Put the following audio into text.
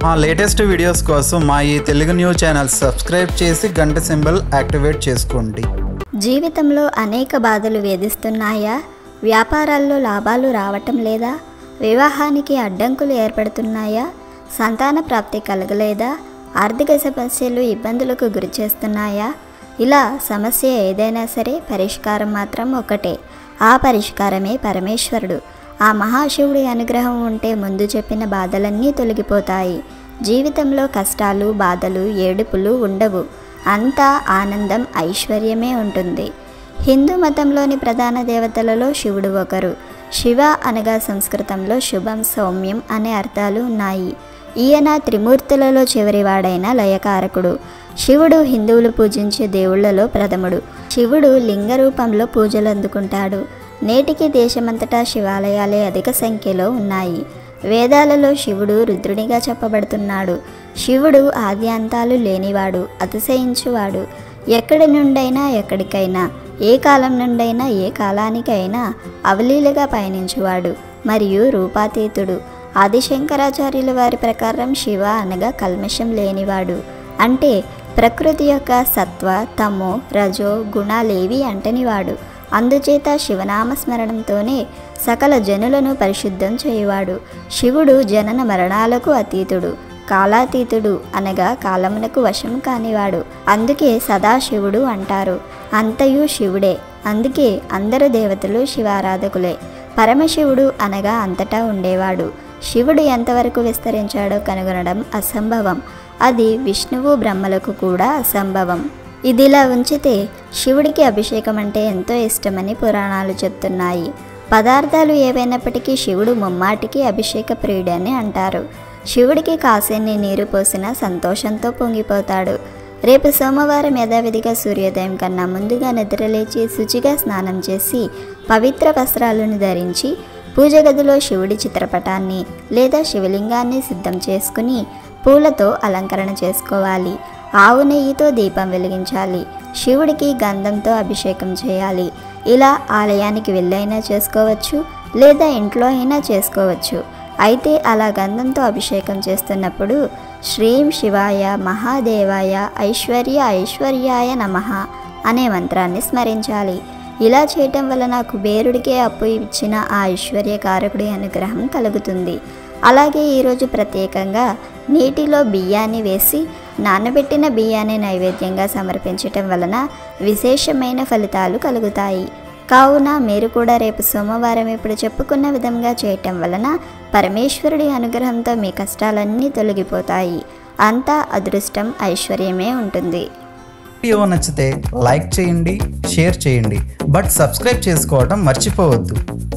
మా latest videos కోసం మా ఈ తెలుగు న్యూస్ ఛానల్ సబ్స్క్రైబ్ చేసి గంట సింబల్ యాక్టివేట్ చేసుకోండి జీవితంలో అనేక బాధలు వేధిస్తున్నాయా వ్యాపారాల్లో లాభాలు రావటం లేదా వివాహానికి అడ్డంకులు ఏర్పడుతున్నాయా సంతాన ప్రాప్తి కలగలేదా ఆర్థిక సమస్యలు ఇబ్బందులకు గురి చేస్తున్నాయా ఇలా సమస్య ఏదైనా సరే పరిష్కారం మాత్రం ఒకటే ఆ పరిష్కారమే పరమేశ్వరుడు ఆ మహాశివుడి అనుగ్రహం ఉంటే ముందు చెప్పిన బాధలన్నీ తొలగిపోతాయి జీవితంలో కష్టాలు బాధలు ఏడుపులు ఉండవు అంతా ఆనందం ఐశ్వర్యమే ఉంటుంది హిందూ మతంలోని ప్రధాన దేవతలలో శివుడు ఒకరు శివ అనగా సంస్కృతంలో శుభం సౌమ్యం అనే అర్థాలు ఉన్నాయి ఈయన త్రిమూర్తులలో చివరివాడైన లయకారకుడు శివుడు హిందువులు పూజించే దేవుళ్లలో ప్రథముడు శివుడు లింగ రూపంలో పూజలు అందుకుంటాడు నేటికి దేశమంతటా శివాలయాలే అధిక సంఖ్యలో ఉన్నాయి వేదాలలో శివుడు రుద్రునిగా చెప్పబడుతున్నాడు శివుడు ఆది అంతాలు లేనివాడు అతిశయించువాడు ఎక్కడి నుండైనా ఎక్కడికైనా ఏ కాలం నుండైనా ఏ కాలానికైనా అవలీలగా పయనించువాడు మరియు రూపాతీతుడు ఆదిశంకరాచార్యుల వారి ప్రకారం శివ అనగా కల్మషం లేనివాడు అంటే ప్రకృతి యొక్క సత్వ తమో రజో గుణాలేవి అంటనివాడు అందుచేత శివనామ స్మరణంతోనే సకల జనులను పరిశుద్ధం చేయువాడు శివుడు జనన మరణాలకు అతీతుడు కాలాతీతుడు అనగా కాలమునకు వశం కానివాడు అందుకే సదాశివుడు అంటారు అంతయు శివుడే అందుకే అందరు దేవతలు శివారాధకులే పరమశివుడు అనగా అంతటా ఉండేవాడు శివుడు ఎంతవరకు విస్తరించాడో కనుగొనడం అసంభవం అది విష్ణువు బ్రహ్మలకు కూడా అసంభవం ఇదిలా ఉంచితే శివుడికి అభిషేకం అంటే ఎంతో ఇష్టమని పురాణాలు చెప్తున్నాయి పదార్థాలు ఏవైనప్పటికీ శివుడు ముమ్మాటికి అభిషేక ప్రియుడని అంటారు శివుడికి కాసేన్ని నీరు పోసిన సంతోషంతో పొంగిపోతాడు రేపు సోమవారం యథావిధిగా సూర్యోదయం కన్నా ముందుగా నిద్రలేచి శుచిగా స్నానం చేసి పవిత్ర వస్త్రాలను ధరించి పూజ గదిలో శివుడి చిత్రపటాన్ని లేదా శివలింగాన్ని సిద్ధం చేసుకుని పూలతో అలంకరణ చేసుకోవాలి ఆవు నెయ్యితో దీపం వెలిగించాలి శివుడికి గంధంతో అభిషేకం చేయాలి ఇలా ఆలయానికి వెళ్ళైనా చేసుకోవచ్చు లేదా ఇంట్లో అయినా చేసుకోవచ్చు అయితే అలా గంధంతో అభిషేకం చేస్తున్నప్పుడు శ్రీం శివాయ మహాదేవాయ ఐశ్వర్య ఐశ్వర్యాయ నమః అనే మంత్రాన్ని స్మరించాలి ఇలా చేయటం వలన కుబేరుడికే అప్పు ఇచ్చిన ఆ ఐశ్వర్యకారకుడి అనుగ్రహం కలుగుతుంది అలాగే ఈరోజు ప్రత్యేకంగా నీటిలో బియ్యాన్ని వేసి నానబెట్టిన బియ్యాన్ని నైవేద్యంగా సమర్పించటం వలన విశేషమైన ఫలితాలు కలుగుతాయి కావున మీరు కూడా రేపు సోమవారం ఇప్పుడు చెప్పుకున్న విధంగా చేయటం వలన పరమేశ్వరుడి అనుగ్రహంతో మీ కష్టాలన్నీ తొలగిపోతాయి అంతా అదృష్టం ఐశ్వర్యమే ఉంటుంది వీడియో నచ్చితే లైక్ చేయండి షేర్ చేయండి బట్ సబ్స్క్రైబ్ చేసుకోవడం మర్చిపోవద్దు